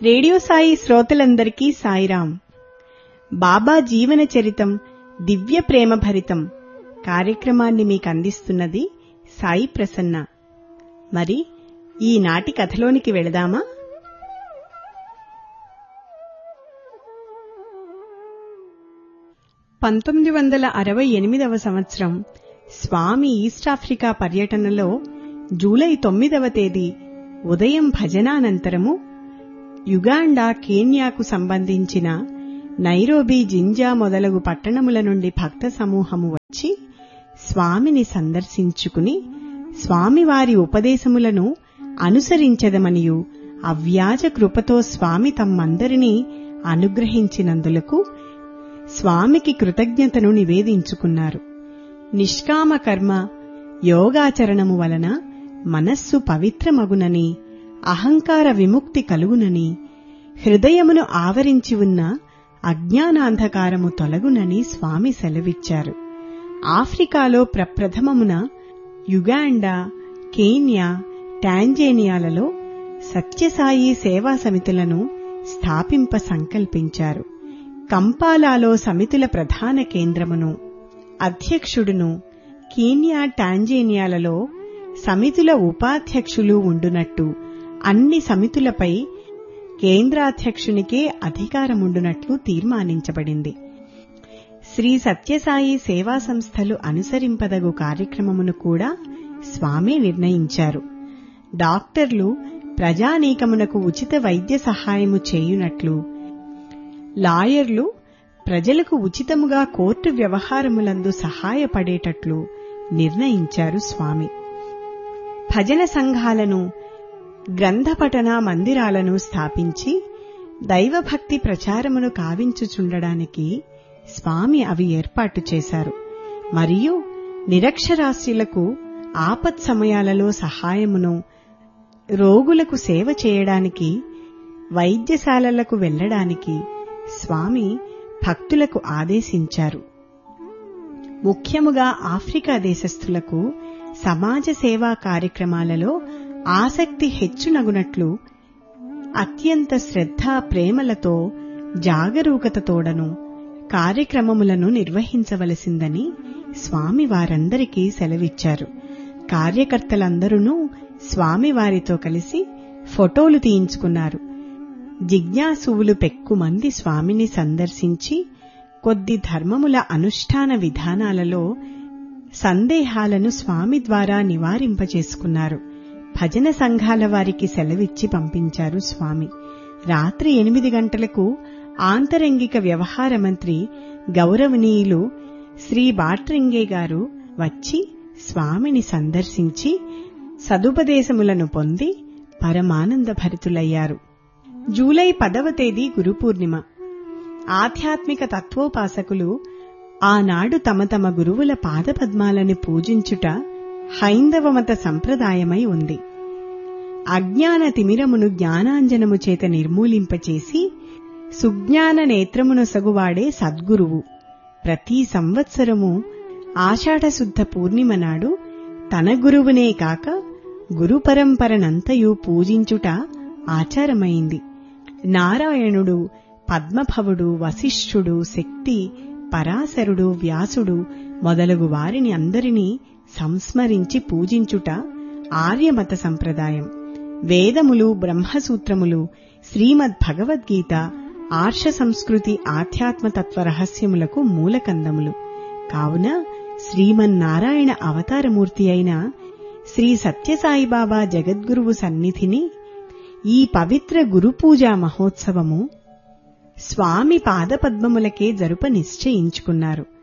radio Sai శ్రోతలందరికీ సాయిరాం బాబా జీవన చరితం దివ్య ప్రేమ భరితం కార్యక్రమాన్ని మీకు అందిస్తున్నది సాయి ప్రసన్న మరి ఈనాటి కథలోనికి వెళదామా పంతొమ్మిది వందల అరవై ఎనిమిదవ సంవత్సరం స్వామి ఈస్ట్ ఆఫ్రికా పర్యటనలో జూలై తొమ్మిదవ తేదీ ఉదయం భజనానంతరము యుగాండా కేన్యాకు సంబంధించిన నైరోబీ జింజా మొదలగు పట్టణముల నుండి భక్త సమూహము వచ్చి స్వామిని సందర్శించుకుని స్వామివారి ఉపదేశములను అనుసరించదమనియు అవ్యాజ కృపతో స్వామి తమ్మందరినీ అనుగ్రహించినందులకు స్వామికి కృతజ్ఞతను నివేదించుకున్నారు నిష్కామ కర్మ యోగాచరణము వలన మనస్సు పవిత్రమగునని అహంకార విముక్తి కలుగునని హృదయమును ఆవరించి ఉన్న అజ్ఞానాంధకారము తొలగునని స్వామి సెలవిచ్చారు ఆఫ్రికాలో ప్రప్రథమమున యుగాండా కేన్యా టాంజేనియాలలో సత్యసాయి సేవా సమితులను స్థాపింప సంకల్పించారు కంపాలాలో సమితుల ప్రధాన కేంద్రమును అధ్యక్షుడును కీన్యా టాంజేనియాలలో సమితుల ఉపాధ్యక్షులు ఉండునట్టు అన్ని సమితులపై కేంద్రాధ్యక్షునికే అధికారముండునట్లు తీర్మానించబడింది శ్రీ సత్యసాయి సేవా సంస్థలు అనుసరింపదగు కార్యక్రమమును కూడా స్వామి నిర్ణయించారు డాక్టర్లు ప్రజానీకమునకు ఉచిత వైద్య సహాయము చేయునట్లు లాయర్లు ప్రజలకు ఉచితముగా కోర్టు వ్యవహారములందు సహాయపడేటట్లు నిర్ణయించారు స్వామి భజన సంఘాలను గ్రంథపఠన మందిరాలను స్థాపించి దైవభక్తి ప్రచారమును కావించుచుండడానికి స్వామి అవి ఏర్పాటు చేశారు మరియు నిరక్షరాస్యులకు ఆపత్ సమయాలలో సహాయమును రోగులకు సేవ చేయడానికి వైద్యశాలలకు వెళ్లడానికి స్వామి భక్తులకు ఆదేశించారు ముఖ్యముగా ఆఫ్రికా దేశస్థులకు సమాజ సేవా కార్యక్రమాలలో ఆసక్తి హెచ్చునగునట్లు అత్యంత శ్రద్ధ ప్రేమలతో జాగరూకతతోడను కార్యక్రమములను నిర్వహించవలసిందని స్వామి వారందరికీ సెలవిచ్చారు కార్యకర్తలందరూ స్వామివారితో కలిసి ఫోటోలు తీయించుకున్నారు జిజ్ఞాసువులు పెక్కుమంది స్వామిని సందర్శించి కొద్ది ధర్మముల అనుష్ఠాన విధానాలలో సందేహాలను స్వామి ద్వారా నివారింపచేసుకున్నారు భజన సంఘాల వారికి సెలవిచ్చి పంపించారు స్వామి రాత్రి ఎనిమిది గంటలకు ఆంతరంగిక వ్యవహార మంత్రి గౌరవనీయులు శ్రీ బాట్రింగే గారు వచ్చి స్వామిని సందర్శించి సదుపదేశములను పొంది పరమానంద భరితులయ్యారు జూలై పదవ తేదీ గురుపూర్ణిమ ఆధ్యాత్మిక తత్వోపాసకులు ఆనాడు తమ తమ గురువుల పాదపద్మాలను పూజించుట హైందవ మత సంప్రదాయమై ఉంది అజ్ఞాన తిమిరమును జ్ఞానాంజనము చేత నిర్మూలింపచేసి సుజ్ఞాన నేత్రమును సగువాడే సద్గురువు ప్రతి సంవత్సరము ఆషాఢశుద్ధ పూర్ణిమ నాడు తన గురువునే కాక గురు పరంపరనంతయు పూజించుట ఆచారమైంది నారాయణుడు పద్మభవుడు వశిష్ఠుడు శక్తి పరాశరుడు వ్యాసుడు మొదలగు వారిని అందరినీ సంస్మరించి పూజించుట ఆర్యమత సంప్రదాయం వేదములు బ్రహ్మసూత్రములు శ్రీమద్ భగవద్గీత ఆర్ష సంస్కృతి ఆధ్యాత్మతత్వ రహస్యములకు మూలకందములు కావున శ్రీమన్నారాయణ అవతారమూర్తి అయిన శ్రీ సత్యసాయిబాబా జగద్గురువు సన్నిధిని ఈ పవిత్ర గురుపూజా మహోత్సవము స్వామి పాదపద్మములకే జరుప నిశ్చయించుకున్నారు